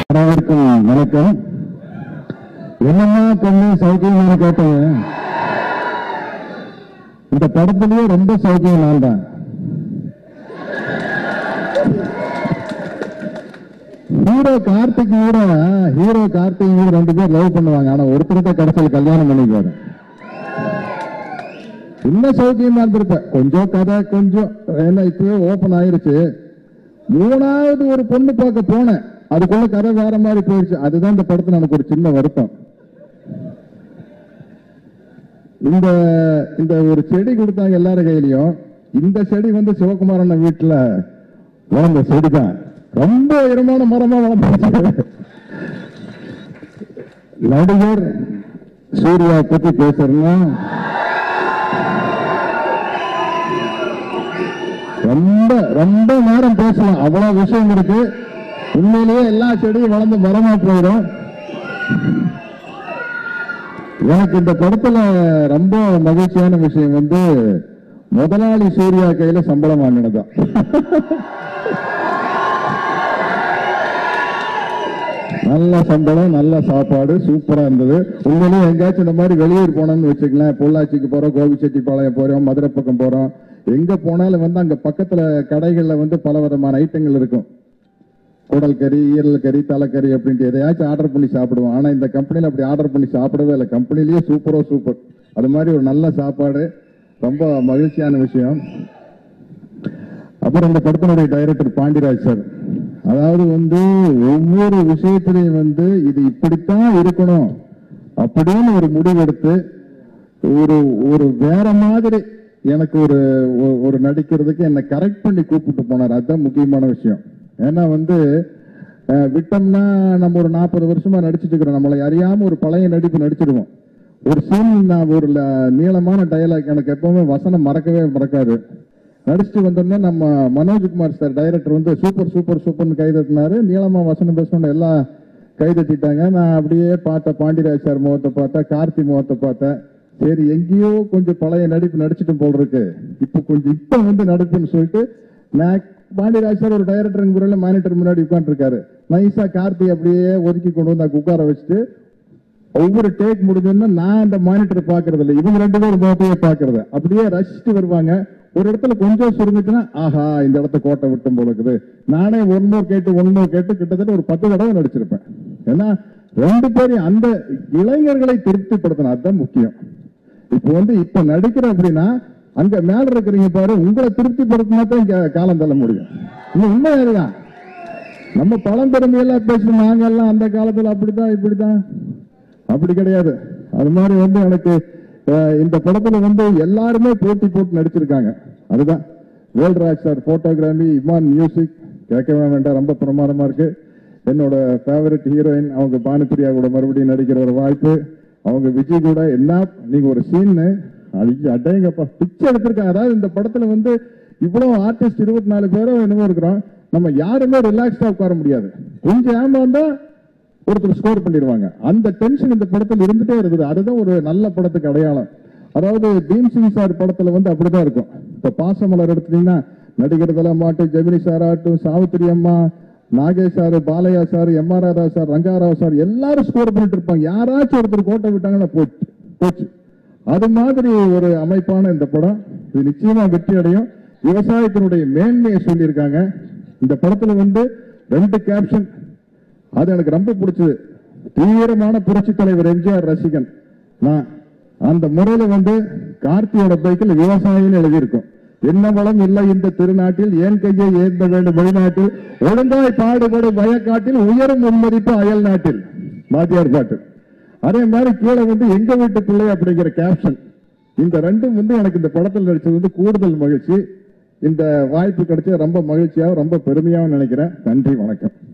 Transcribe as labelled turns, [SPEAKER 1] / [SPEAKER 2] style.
[SPEAKER 1] அனைவருக்கும் வணக்கம் என்னம்மா பொண்ணு சௌக்கியமான கேட்டேன் இந்த படத்திலேயே ரொம்ப சௌக்கியம் நான் தான் ஹீரோ கார்த்திக் கூட ஹீரோ கார்த்திக் கூட ரெண்டு பேர் லவ் பண்ணுவாங்க ஆனா ஒருத்தர்கிட்ட கடைசியில் கல்யாணம் பண்ணிக்குவாரு இன்னும் சௌக்கியமா இருந்திருப்பேன் கொஞ்சம் கதை கொஞ்சம் ஏன்னா இப்பவே ஓபன் ஆயிருச்சு மூணாவது ஒரு பொண்ணு பார்க்க போனேன் அதுக்குள்ள கதை வேற மாதிரி போயிடுச்சு அதுதான் இந்த படத்துல எனக்கு ஒரு சின்ன வருத்தம் இந்த இந்த ஒரு செடி கொடுத்தாங்க எல்லாரும் கையிலயும் இந்த செடி வந்து சிவகுமாரன் வீட்டுல வளர்ந்த செடி தான் ரொம்ப உயரமான மரமா வளர்ந்துச்சு நடிகர் சூர்யா பத்தி பேசுறேன்னா ரொம்ப ரொம்ப நேரம் பேசலாம் அவ்வளவு விஷயம் இருக்கு உண்மையிலேயே எல்லா செடியும் வளர்ந்து மரமா போயிடும் எனக்கு இந்த படத்துல ரொம்ப மகிழ்ச்சியான விஷயம் வந்து முதலாளி சூர்யா கையில சம்பளம் வாங்கினதான் நல்ல சம்பளம் நல்ல சாப்பாடு சூப்பரா இருந்தது உண்மையிலேயே எங்கேயாச்சும் இந்த மாதிரி வெளியூர் போனோம்னு வச்சுக்கலாம் பொள்ளாச்சிக்கு போறோம் கோபிச்செட்டிப்பாளையம் போறோம் மதுரை பக்கம் போறோம் எங்க போனாலும் வந்து அங்க பக்கத்துல கடைகள்ல வந்து பல விதமான ஐட்டங்கள் இருக்கும் குடல் கறி ஈரல் கறி தலைக்கறி அப்படின்ட்டு எதையாச்சும் ஆர்டர் பண்ணி சாப்பிடுவோம் ஆனா இந்த கம்பெனில அப்படி ஆர்டர் பண்ணி சாப்பிடவே இல்லை கம்பெனிலேயே சூப்பரோ சூப்பர் அது மாதிரி ஒரு நல்ல சாப்பாடு ரொம்ப மகிழ்ச்சியான விஷயம் அப்புறம் இந்த படத்தினுடைய டைரக்டர் பாண்டிராஜ் சார் அதாவது வந்து ஒவ்வொரு விஷயத்திலையும் வந்து இது இப்படித்தான் இருக்கணும் அப்படின்னு ஒரு முடிவெடுத்து ஒரு ஒரு வேற மாதிரி எனக்கு ஒரு ஒ- ஒரு நடிக்கிறதுக்கு என்னை கரெக்ட் பண்ணி கூப்பிட்டு போனார் அதுதான் முக்கியமான விஷயம் ஏன்னா வந்து அஹ், விட்டோம்னா நம்ம ஒரு நாற்பது வருஷமா நடிச்சிட்டு இருக்கிறோம் நம்மளை அறியாம ஒரு பழைய நடிப்பு நடிச்சிருவோம் ஒரு சீன் நான் ஒரு ல- நீளமான டயலாக் எனக்கு எப்பவுமே வசனம் மறக்கவே மறக்காது நடிச்சுட்டு வந்தோம்னா நம்ம மனோஜ்குமார் சார் டைரக்டர் வந்து சூப்பர் சூப்பர் சூப்பர்னு கைதட்டினாரு நீளமா வசனம் பேசணும் எல்லாம் கைதட்டிட்டாங்க நான் அப்படியே பார்த்தேன் பாண்டியராஜ் சார் முகத்தை பார்த்தேன் கார்த்தி முகத்தை பார்த்தேன் சரி எங்கேயோ கொஞ்சம் பழைய நடிப்பு நடிச்சிட்டு போல் இருக்கு இப்போ கொஞ்சம் இப்ப வந்து நடிப்புன்னு சொல்லிட்டு நான் பாண்டியராஜ் சார் ஒரு டைரக்டர் முறையில் மானிட்டர் முன்னாடி உட்காந்துருக்காரு நைஸா கார்த்தி அப்படியே ஒதுக்கி கொண்டு வந்து அங்க உட்கார வச்சுட்டு ஒவ்வொரு டேக் முடிஞ்சோன்னா நான் அந்த மானிட்டர் பாக்குறது இல்லை இவங்க ரெண்டு பேரும் முகத்தையே பாக்குறது அப்படியே ரசிச்சுட்டு வருவாங்க ஒரு இடத்துல கொஞ்சம் சுருங்குச்சுன்னா ஆஹா இந்த இடத்த கோட்டை விட்டும் போல இருக்குது நானே ஒன்னோ கேட்டு ஒன்னோ கேட்டு கிட்டத்தட்ட ஒரு பத்து தடவை நடிச்சிருப்பேன் ஏன்னா ரெண்டு பேரையும் அந்த இளைஞர்களை திருப்திப்படுத்தணும் அதுதான் முக்கியம் இப்போ வந்து இப்ப நடிக்கிறேன் அப்படின்னா அங்க மேல இருக்கிறீங்க பாரு உங்களை திருப்திப்படுத்தினா தான் இங்க காலம் தள்ள முடியும் இன்னும் உண்மை அதுதான் நம்ம பழம்பெருமையெல்லாம் பேசணும் நாங்க எல்லாம் அந்த காலத்துல அப்படிதான் இப்படிதான் அப்படி கிடையாது அது மாதிரி வந்து எனக்கு அஹ், இந்த படத்துல வந்து எல்லாருமே போட்டி போட்டு நடிச்சிருக்காங்க அதுதான் Velraj sir photography Imman music கேட்கவே வேண்டாம் ரொம்ப பிரமாதமா இருக்கு என்னோட ஃபேவரட் ஹீரோயின் அவங்க பானுப்பிரியா கூட மறுபடியும் நடிக்கிற ஒரு வாய்ப்பு அவங்க விஜய் கூட என்ன நீங்க ஒரு சீன் அடேங்கப்பா பிச்சை எடுத்திருக்காங்க அதாவது இந்த படத்துல வந்து இவ்வளவு ஆர்டிஸ்ட் இருபத்தி நாலு பேரோ என்னமோ இருக்கிறோம் நம்ம யாருமே ரிலாக்ஸ்டா உட்கார முடியாது கொஞ்சம் ஏமாந்தா ஒருத்தர் ஸ்கோர் பண்ணிடுவாங்க அந்த டென்ஷன் இந்த படத்துல இருந்துட்டே இருக்குது அதுதான் ஒரு நல்ல படத்துக்கு அடையாளம் அதாவது பீம் சிங் சார் படத்துல வந்து அப்படிதான் இருக்கும் இப்ப பாசமலர் எடுத்துட்டீங்கன்னா நடிகர் தலமாட்டு ஜெமினி சார் ஆகட்டும் சாவித்திரி அம்மா Nagesh sir Balaiah sir M R Radha sir Rangarao sir எல்லாரும் ஸ்கோர் பண்ணிட்டு இருப்பாங்க யாராச்சும் ஒருத்தர் கோட்டை விட்டாங்கன்னா போச்சு போச்சு அது மாதிரி ஒரு அமைப்பான இந்த படம் இது நிச்சயமா வெற்றி அடையும் விவசாயத்தினுடைய மேன்மையை சொல்லியிருக்காங்க இந்த படத்துல வந்து ரெண்டு கேப்ஷன் அது எனக்கு ரொம்ப பிடிச்சது தீவிரமான புரட்சி தலைவர் எம்ஜிஆர் ரசிகன் நான் அந்த முறையில வந்து கார்த்தியோட பைக்கில் விவசாயின்னு எழுதியிருக்கும் என்ன வளம் இல்லை இந்த திருநாட்டில் ஏன் கையை ஏந்த வேண்டும் வெளிநாட்டில் ஒழுங்காய் பாடுபடும் வயக்காட்டில் உயரும் முன்மதிப்பு அயல் நாட்டில் வாத்தியார் பாட்டு அதே மாதிரி கீழே வந்து எங்க வீட்டு பிள்ளை அப்படிங்கிற கேப்ஷன் இந்த ரெண்டும் வந்து எனக்கு இந்த படத்தில் நடிச்சது வந்து கூடுதல் மகிழ்ச்சி இந்த வாய்ப்பு கிடைச்சது ரொம்ப மகிழ்ச்சியாகவும் ரொம்ப பெருமையாகவும் நினைக்கிறேன் நன்றி வணக்கம்